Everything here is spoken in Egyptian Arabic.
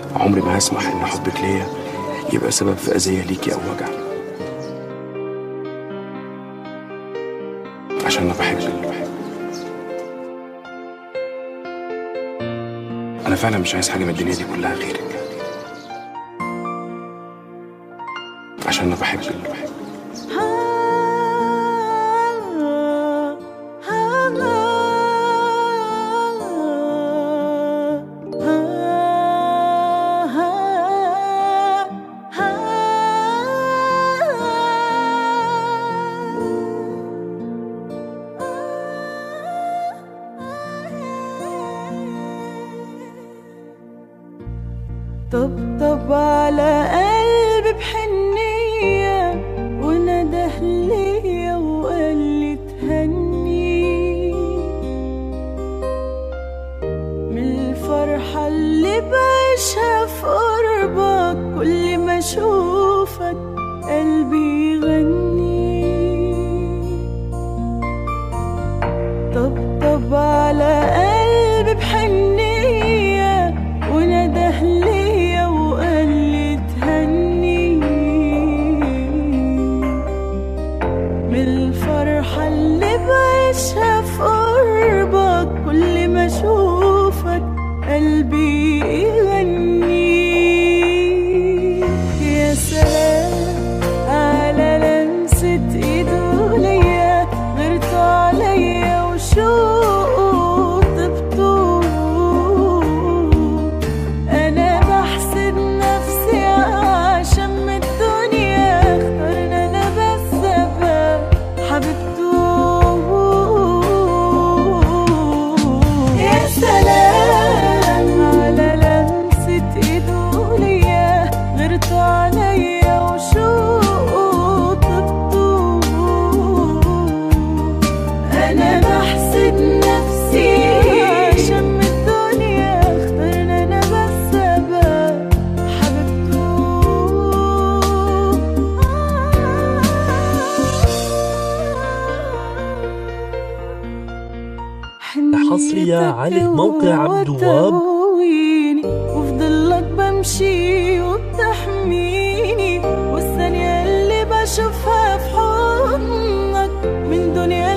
عمري ما هسمح ان حبك ليا يبقى سبب في اذيه ليكي او وجع عشان انا بحبك انا فعلا مش عايز حاجه من الدنيا دي كلها غيرك عشان انا بحبك طبطب على قلبي بحنية ونده ليا وقال لي تهني من الفرحة اللي بعيشها في قربك كل ما اشوفك قلبي يغني طبطب على قلبي بحنية ونده ليا وقال لي تهني من الفرحة اللي بعيشها في قربك كل ما اشوفك قلبي يغني يا سلام على لمسة ايده ليا غيرته عليا وشوقه طبطه انا بحسد نفسي عشان من الدنيا اختارنا انا بس ابقى حبيبته يا سلام على لمسة ايده ليا غيرته عليا وشوقه طبطه انا بحسد نفسي عشان من الدنيا اختارنا انا بس ابقى حبيبته حصرية على موقع عبد الوهاب. وتهويني وفضلك بمشي وبتحميني والثانية اللي بشوفها في حضنك من دنيا